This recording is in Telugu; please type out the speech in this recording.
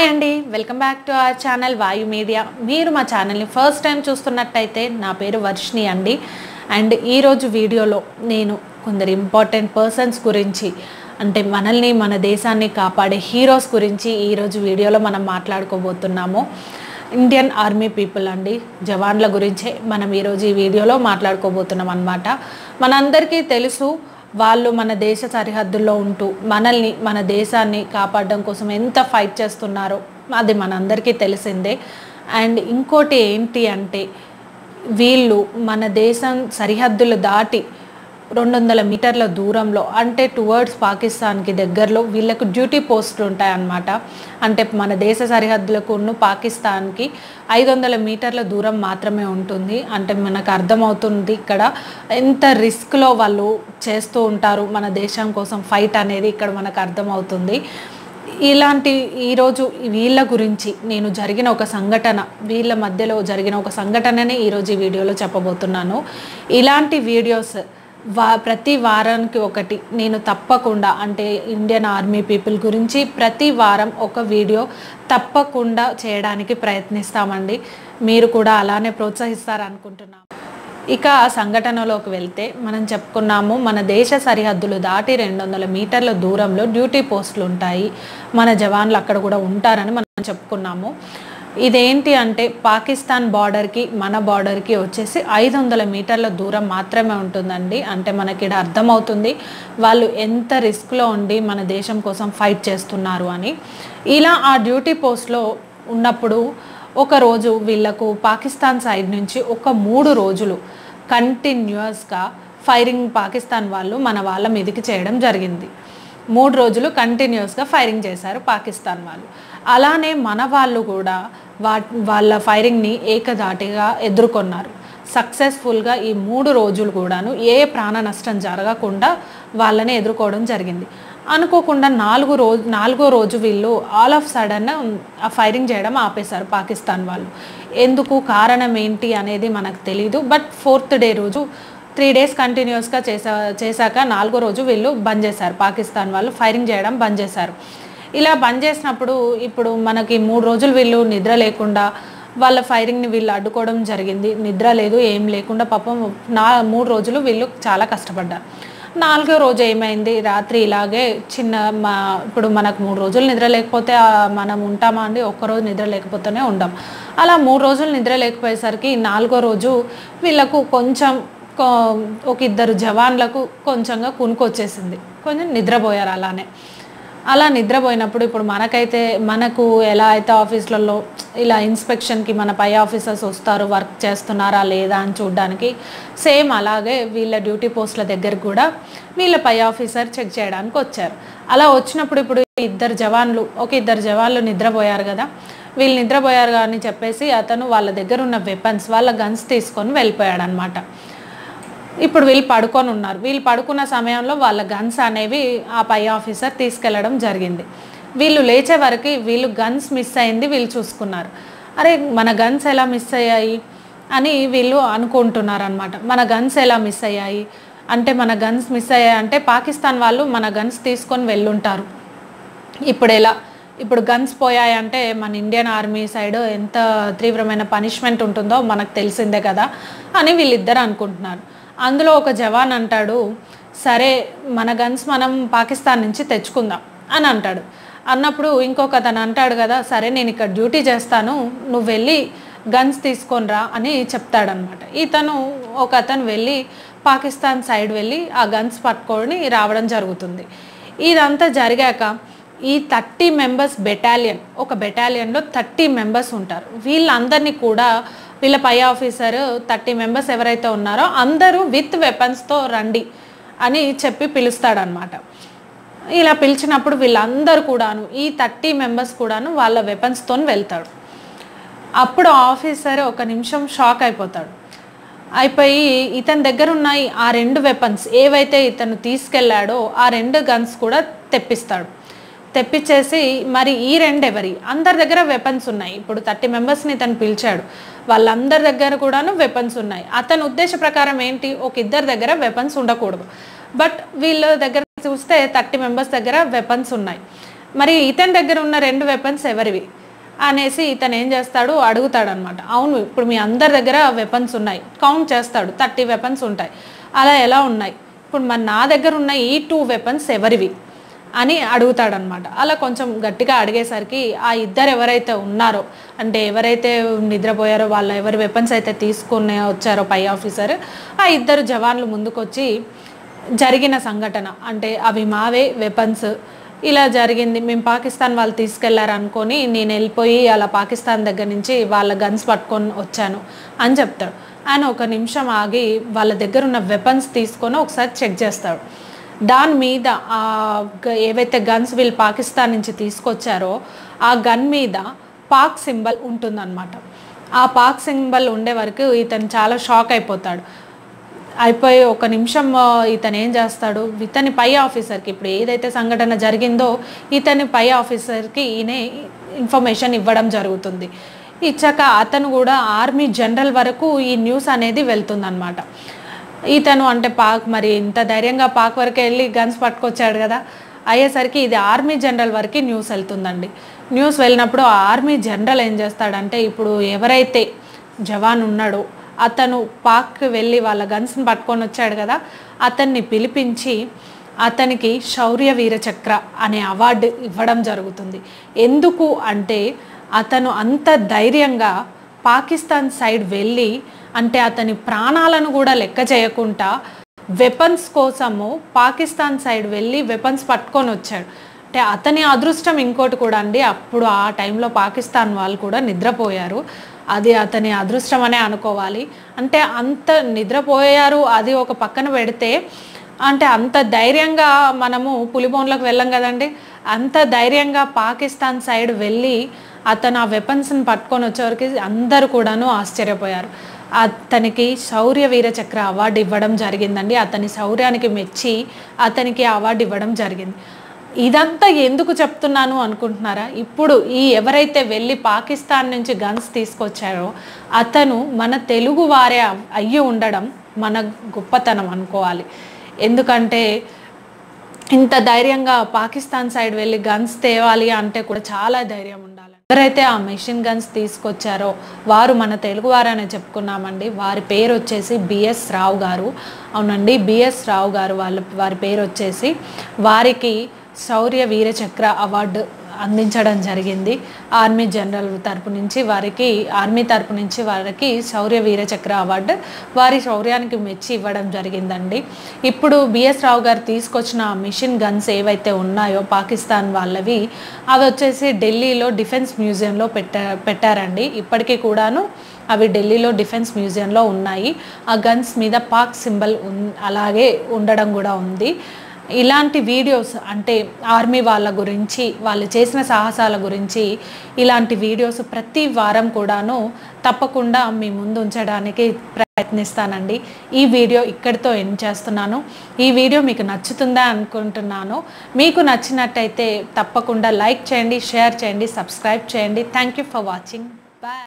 హాయ్ అండి welcome back to our channel Vayu media మీరు మా ఛానల్ని ఫస్ట్ టైం చూస్తున్నట్టయితే నా పేరు వర్షిణి అండి అండ్ ఈరోజు వీడియోలో నేను కొందరు ఇంపార్టెంట్ పర్సన్స్ గురించి అంటే మనల్ని మన దేశాన్ని కాపాడే హీరోస్ గురించి ఈరోజు వీడియోలో మనం మాట్లాడుకోబోతున్నాము ఇండియన్ ఆర్మీ పీపుల్ అండి జవాన్ల గురించే మనం ఈరోజు ఈ వీడియోలో మాట్లాడుకోబోతున్నాం అనమాట మనందరికీ తెలుసు వాళ్ళు మన దేశ సరిహద్దుల్లో ఉంటూ మనల్ని మన దేశాన్ని కాపాడడం కోసం ఎంత ఫైట్ చేస్తున్నారో అది మనందరికీ తెలిసిందే అండ్ ఇంకోటి ఏంటి అంటే వీళ్ళు మన దేశం సరిహద్దులు దాటి రెండు వందల మీటర్ల దూరంలో అంటే టువర్డ్స్ పాకిస్తాన్కి దగ్గరలో వీళ్ళకు డ్యూటీ పోస్టులు ఉంటాయన్నమాట అంటే మన దేశ సరిహద్దులకు ఉన్న పాకిస్తాన్కి ఐదు వందల మీటర్ల దూరం మాత్రమే ఉంటుంది అంటే మనకు అర్థమవుతుంది ఇక్కడ ఎంత రిస్క్లో వాళ్ళు చేస్తూ ఉంటారు మన దేశం కోసం ఫైట్ అనేది ఇక్కడ మనకు అర్థమవుతుంది ఇలాంటి ఈరోజు వీళ్ళ గురించి నేను జరిగిన ఒక సంఘటన వీళ్ళ మధ్యలో జరిగిన ఒక సంఘటనని ఈరోజు ఈ వీడియోలో చెప్పబోతున్నాను ఇలాంటి వీడియోస్ వా ప్రతి వారానికి ఒకటి నేను తప్పకుండా అంటే ఇండియన్ ఆర్మీ పీపుల్ గురించి ప్రతి వారం ఒక వీడియో తప్పకుండా చేయడానికి ప్రయత్నిస్తామండి మీరు కూడా అలానే ప్రోత్సహిస్తారనుకుంటున్నాను ఇక ఆ సంఘటనలోకి వెళ్తే మనం చెప్పుకున్నాము మన దేశ సరిహద్దులు దాటి రెండు వందల మీటర్ల దూరంలో డ్యూటీ పోస్టులు ఉంటాయి మన జవాన్లు అక్కడ కూడా ఉంటారని మనం చెప్పుకున్నాము ఇదేంటి అంటే పాకిస్తాన్ బార్డర్కి మన బార్డర్కి వచ్చేసి ఐదు వందల మీటర్ల దూరం మాత్రమే ఉంటుందండి అంటే మనకి ఇక్కడ అర్థమవుతుంది వాళ్ళు ఎంత రిస్క్లో ఉండి మన దేశం కోసం ఫైట్ చేస్తున్నారు అని ఇలా ఆ డ్యూటీ పోస్ట్లో ఉన్నప్పుడు ఒక రోజు వీళ్ళకు పాకిస్తాన్ సైడ్ నుంచి ఒక మూడు రోజులు కంటిన్యూస్గా ఫైరింగ్ పాకిస్తాన్ వాళ్ళు మన వాళ్ళ మీదకి చేయడం జరిగింది మూడు రోజులు కంటిన్యూస్గా ఫైరింగ్ చేశారు పాకిస్తాన్ వాళ్ళు అలానే మన వాళ్ళు కూడా వా వాళ్ళ ఫైరింగ్ని ఏకధాటిగా ఎదుర్కొన్నారు సక్సెస్ఫుల్గా ఈ మూడు రోజులు కూడాను ఏ ప్రాణ నష్టం జరగకుండా వాళ్ళని ఎదుర్కోవడం జరిగింది అనుకోకుండా నాలుగు రోజు నాలుగో రోజు వీళ్ళు ఆల్ ఆఫ్ సడన్ ఆ ఫైరింగ్ చేయడం ఆపేశారు పాకిస్తాన్ వాళ్ళు ఎందుకు కారణం ఏంటి అనేది మనకు తెలియదు బట్ ఫోర్త్ డే రోజు త్రీ డేస్ కంటిన్యూస్గా చేసా చేశాక నాలుగో రోజు వీళ్ళు బంద్ చేశారు పాకిస్తాన్ వాళ్ళు ఫైరింగ్ చేయడం బంద్ చేశారు ఇలా బంద్ చేసినప్పుడు ఇప్పుడు మనకి మూడు రోజులు వీళ్ళు నిద్ర లేకుండా వాళ్ళ ఫైరింగ్ని వీళ్ళు అడ్డుకోవడం జరిగింది నిద్ర లేదు ఏం లేకుండా పాపం నా మూడు రోజులు వీళ్ళు చాలా కష్టపడ్డారు నాలుగో రోజు ఏమైంది రాత్రి ఇలాగే చిన్న మా ఇప్పుడు మనకు మూడు రోజులు నిద్ర లేకపోతే ఆ, మనం ఉంటామా అండి ఒక్కరోజు నిద్ర లేకపోతేనే ఉండం అలా మూడు రోజులు నిద్ర లేకపోయేసరికి నాలుగో రోజు వీళ్ళకు కొంచెం కొ- ఒక ఇద్దరు జవాన్లకు కొంచెంగా కునుకొచ్చేసింది కొంచెం నిద్రపోయారు అలానే అలా నిద్రపోయినప్పుడు ఇప్పుడు మనకైతే మనకు ఎలా అయితే ఆఫీసులలో ఇలా ఇన్స్పెక్షన్కి మన పై ఆఫీసర్స్ వస్తారు వర్క్ చేస్తున్నారా లేదా అని చూడడానికి సేమ్ అలాగే వీళ్ళ డ్యూటీ పోస్టుల దగ్గర కూడా వీళ్ళ పై ఆఫీసర్ చెక్ చేయడానికి వచ్చారు అలా వచ్చినప్పుడు ఇప్పుడు ఇద్దరు జవాన్లు ఒక ఇద్దరు జవాన్లు నిద్రపోయారు కదా వీళ్ళు నిద్రపోయారు అని చెప్పేసి అతను వాళ్ళ దగ్గర ఉన్న వెపన్స్ వాళ్ళ గన్స్ తీసుకొని వెళ్ళిపోయాడు అనమాట ఇప్పుడు వీళ్ళు పడుకొని ఉన్నారు వీళ్ళు పడుకున్న సమయంలో వాళ్ళ గన్స్ అనేవి ఆ పై ఆఫీసర్ తీసుకెళ్లడం జరిగింది వీళ్ళు లేచే వరకు వీళ్ళు గన్స్ మిస్ అయింది వీళ్ళు చూసుకున్నారు అరే మన గన్స్ ఎలా మిస్ అయ్యాయి అని వీళ్ళు అనుకుంటున్నారు అనమాట మన గన్స్ ఎలా మిస్ అయ్యాయి అంటే మన గన్స్ మిస్ అయ్యాయి అంటే పాకిస్తాన్ వాళ్ళు మన గన్స్ తీసుకొని వెళ్ళుంటారు ఇప్పుడు ఎలా ఇప్పుడు గన్స్ పోయాయంటే మన ఇండియన్ ఆర్మీ సైడ్ ఎంత తీవ్రమైన పనిష్మెంట్ ఉంటుందో మనకు తెలిసిందే కదా అని వీళ్ళిద్దరు అనుకుంటున్నారు అందులో ఒక జవాన్ అంటాడు సరే మన గన్స్ మనం పాకిస్తాన్ నుంచి తెచ్చుకుందాం అని అంటాడు అన్నప్పుడు ఇంకొక అతను అంటాడు కదా సరే నేను ఇక్కడ డ్యూటీ చేస్తాను నువ్వు వెళ్ళి గన్స్ తీసుకొని రా అని చెప్తాడనమాట ఇతను ఒక అతను వెళ్ళి పాకిస్తాన్ సైడ్ వెళ్ళి ఆ గన్స్ పట్టుకొని రావడం జరుగుతుంది ఇదంతా జరిగాక ఈ థర్టీ మెంబర్స్ బెటాలియన్ ఒక బెటాలియన్లో థర్టీ మెంబర్స్ ఉంటారు వీళ్ళందరినీ కూడా వీళ్ళ పై ఆఫీసర్ థర్టీ మెంబర్స్ ఎవరైతే ఉన్నారో అందరూ విత్ వెపన్స్తో రండి అని చెప్పి పిలుస్తాడనమాట ఇలా పిలిచినప్పుడు వీళ్ళందరూ కూడాను ఈ థర్టీ మెంబర్స్ కూడాను వాళ్ళ వెపన్స్తో వెళ్తాడు అప్పుడు ఆఫీసర్ ఒక నిమిషం షాక్ అయిపోతాడు అయిపోయి ఇతని దగ్గర ఉన్న ఈ ఆ రెండు వెపన్స్ ఏవైతే ఇతను తీసుకెళ్ళాడో ఆ రెండు గన్స్ కూడా తెప్పిస్తాడు తెప్పించేసి మరి ఈ రెండు ఎవరి అందరి దగ్గర వెపన్స్ ఉన్నాయి ఇప్పుడు థర్టీ మెంబర్స్ని ఇతను పిలిచాడు వాళ్ళందరి దగ్గర కూడాను వెపన్స్ ఉన్నాయి అతని ఉద్దేశ ప్రకారం ఏంటి ఒక ఇద్దరి దగ్గర వెపన్స్ ఉండకూడదు బట్ వీళ్ళ దగ్గర చూస్తే థర్టీ మెంబర్స్ దగ్గర వెపన్స్ ఉన్నాయి మరి ఇతని దగ్గర ఉన్న రెండు వెపన్స్ ఎవరివి అనేసి ఇతను ఏం చేస్తాడు అడుగుతాడు అనమాట అవును ఇప్పుడు మీ అందరి దగ్గర వెపన్స్ ఉన్నాయి కౌంట్ చేస్తాడు థర్టీ వెపన్స్ ఉంటాయి అలా ఎలా ఉన్నాయి ఇప్పుడు మరి నా దగ్గర ఉన్న ఈ టూ వెపన్స్ ఎవరివి అని అడుగుతాడనమాట అలా కొంచెం గట్టిగా అడిగేసరికి ఆ ఇద్దరు ఎవరైతే ఉన్నారో అంటే ఎవరైతే నిద్రపోయారో వాళ్ళ ఎవరి వెపన్స్ అయితే తీసుకునే వచ్చారో పై ఆఫీసర్ ఆ ఇద్దరు జవాన్లు ముందుకొచ్చి జరిగిన సంఘటన అంటే అవి మావే వెపన్స్ ఇలా జరిగింది మేము పాకిస్తాన్ వాళ్ళు తీసుకెళ్లారు అనుకొని నేను వెళ్ళిపోయి అలా పాకిస్తాన్ దగ్గర నుంచి వాళ్ళ గన్స్ పట్టుకొని వచ్చాను అని చెప్తాడు ఆయన ఒక నిమిషం ఆగి వాళ్ళ దగ్గర ఉన్న వెపన్స్ తీసుకొని ఒకసారి చెక్ చేస్తాడు దాని మీద ఆ గ- ఏవైతే గన్స్ వీళ్ళు పాకిస్తాన్ నుంచి తీసుకొచ్చారో ఆ గన్ మీద పాక్ సింబల్ ఉంటుందన్నమాట ఆ పాక్ సింబల్ ఉండే వరకు ఇతను చాలా షాక్ అయిపోతాడు అయిపోయి ఒక నిమిషం ఆ, ఇతను ఏం చేస్తాడు ఇతని పై ఆఫీసర్కి ఇప్పుడు ఏదైతే సంఘటన జరిగిందో ఇతని పై ఆఫీసర్కి ఈయన ఇన్ఫర్మేషన్ ఇవ్వడం జరుగుతుంది ఇచ్చాక అతను కూడా ఆర్మీ జనరల్ వరకు ఈ న్యూస్ అనేది వెళ్తుందన్నమాట ఇతను అంటే పాక్ మరి ఇంత ధైర్యంగా పాక్ వరకు వెళ్ళి గన్స్ పట్టుకొచ్చాడు కదా అయ్యేసరికి ఇది ఆర్మీ జనరల్ వరకు న్యూస్ వెళ్తుందండి న్యూస్ వెళ్ళినప్పుడు ఆ ఆర్మీ జనరల్ ఏం చేస్తాడంటే ఇప్పుడు ఎవరైతే జవాన్ ఉన్నాడో అతను పాక్కి వెళ్ళి వాళ్ళ గన్స్ని పట్టుకొని వచ్చాడు కదా అతన్ని పిలిపించి అతనికి శౌర్య వీర చక్ర అనే అవార్డు ఇవ్వడం జరుగుతుంది ఎందుకు అంటే అతను అంత ధైర్యంగా పాకిస్తాన్ సైడ్ వెళ్ళి అంటే అతని ప్రాణాలను కూడా లెక్క చేయకుండా వెపన్స్ కోసము పాకిస్తాన్ సైడ్ వెళ్ళి వెపన్స్ పట్టుకొని వచ్చాడు అంటే అతని అదృష్టం ఇంకోటి కూడా అండి అప్పుడు ఆ టైంలో పాకిస్తాన్ వాళ్ళు కూడా నిద్రపోయారు అది అతని అదృష్టం అనే అనుకోవాలి అంటే అంత నిద్రపోయారు అది ఒక పక్కన పెడితే అంటే అంత ధైర్యంగా మనము పులిబోన్లకు వెళ్ళం కదండి అంత ధైర్యంగా పాకిస్తాన్ సైడ్ వెళ్ళి అతను ఆ వెపన్స్ని పట్టుకొని వచ్చేవరకు అందరూ కూడాను ఆశ్చర్యపోయారు అతనికి శౌర్య వీర చక్ర అవార్డు ఇవ్వడం జరిగిందండి అతని శౌర్యానికి మెచ్చి అతనికి ఆ అవార్డు ఇవ్వడం జరిగింది ఇదంతా ఎందుకు చెప్తున్నాను అనుకుంటున్నారా ఇప్పుడు ఈ ఎవరైతే వెళ్ళి పాకిస్తాన్ నుంచి గన్స్ తీసుకొచ్చారో అతను మన తెలుగు వారే అవ్- అయ్యి ఉండడం మన గొప్పతనం అనుకోవాలి ఎందుకంటే ఇంత ధైర్యంగా పాకిస్తాన్ సైడ్ వెళ్ళి గన్స్ తేవాలి అంటే కూడా చాలా ధైర్యం ఉండాలి ఎవరైతే ఆ మెషిన్ గన్స్ తీసుకొచ్చారో వారు మన తెలుగు వారనే చెప్పుకున్నామండి వారి పేరు వచ్చేసి బిఎస్ రావు గారు అవునండి బిఎస్ రావు గారు వాళ్ళ వారి పేరు వచ్చేసి వారికి శౌర్య వీర చక్ర అవార్డు అందించడం జరిగింది ఆర్మీ జనరల్ తరపు నుంచి వారికి ఆర్మీ తరపు నుంచి వారికి శౌర్య వీర చక్ర అవార్డు వారి శౌర్యానికి మెచ్చి ఇవ్వడం జరిగిందండి ఇప్పుడు బిఎస్ రావు గారు తీసుకొచ్చిన మిషన్ గన్స్ ఏవైతే ఉన్నాయో పాకిస్తాన్ వాళ్ళవి అవి వచ్చేసి ఢిల్లీలో డిఫెన్స్ మ్యూజియంలో పెట్టా పెట్టారండి ఇప్పటికీ కూడాను అవి ఢిల్లీలో డిఫెన్స్ మ్యూజియంలో ఉన్నాయి ఆ గన్స్ మీద పాక్ సింబల్ ఉన్ అలాగే ఉండడం కూడా ఉంది ఇలాంటి వీడియోస్ అంటే ఆర్మీ వాళ్ళ గురించి వాళ్ళు చేసిన సాహసాల గురించి ఇలాంటి వీడియోస్ ప్రతి వారం కూడాను తప్పకుండా మీ ముందు ఉంచడానికి ప్రయత్నిస్తానండి ఈ వీడియో ఇక్కడితో ఎండ్ చేస్తున్నాను ఈ వీడియో మీకు నచ్చుతుందా అనుకుంటున్నాను మీకు నచ్చినట్టయితే తప్పకుండా లైక్ చేయండి షేర్ చేయండి సబ్స్క్రైబ్ చేయండి థ్యాంక్ యూ ఫర్ వాచింగ్